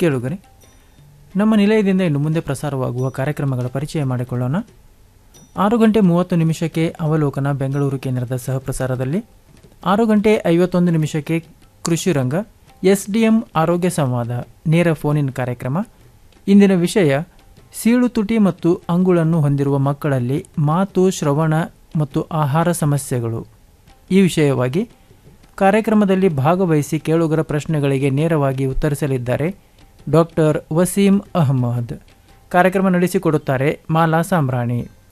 ಕೇಳುಗರೆ ನಮ್ಮ ನಿಲಯದಿಂದ ಇನ್ನು ಮುಂದೆ ಪ್ರಸಾರವಾಗುವ ಕಾರ್ಯಕ್ರಮಗಳ ಪರಿಚಯ ಮಾಡಿಕೊಳ್ಳೋಣ ಆರು ಗಂಟೆ ಮೂವತ್ತು ನಿಮಿಷಕ್ಕೆ ಅವಲೋಕನ ಬೆಂಗಳೂರು ಕೇಂದ್ರದ ಸಹಪ್ರಸಾರದಲ್ಲಿ ಆರು ಗಂಟೆ ಐವತ್ತೊಂದು ನಿಮಿಷಕ್ಕೆ ಕೃಷಿ ರಂಗ ಎಸ್ ಡಿ ಎಂ ಆರೋಗ್ಯ ಸಂವಾದ ನೇರ ಫೋನಿನ್ ಕಾರ್ಯಕ್ರಮ ಇಂದಿನ ವಿಷಯ ಸೀಳು ತುಟಿ ಮತ್ತು ಅಂಗುಳನ್ನು ಹೊಂದಿರುವ ಮಕ್ಕಳಲ್ಲಿ ಮಾತು ಶ್ರವಣ ಮತ್ತು ಆಹಾರ ಸಮಸ್ಯೆಗಳು ಈ ವಿಷಯವಾಗಿ ಕಾರ್ಯಕ್ರಮದಲ್ಲಿ ಭಾಗವಹಿಸಿ ಕೇಳುಗರ ಪ್ರಶ್ನೆಗಳಿಗೆ ನೇರವಾಗಿ ಉತ್ತರಿಸಲಿದ್ದಾರೆ ಡಾಕ್ಟರ್ ವಸೀಂ ಅಹಮದ್ ಕಾರ್ಯಕ್ರಮ ನಡೆಸಿಕೊಡುತ್ತಾರೆ ಮಾಲಾ ಸಾಂಬ್ರಾಣಿ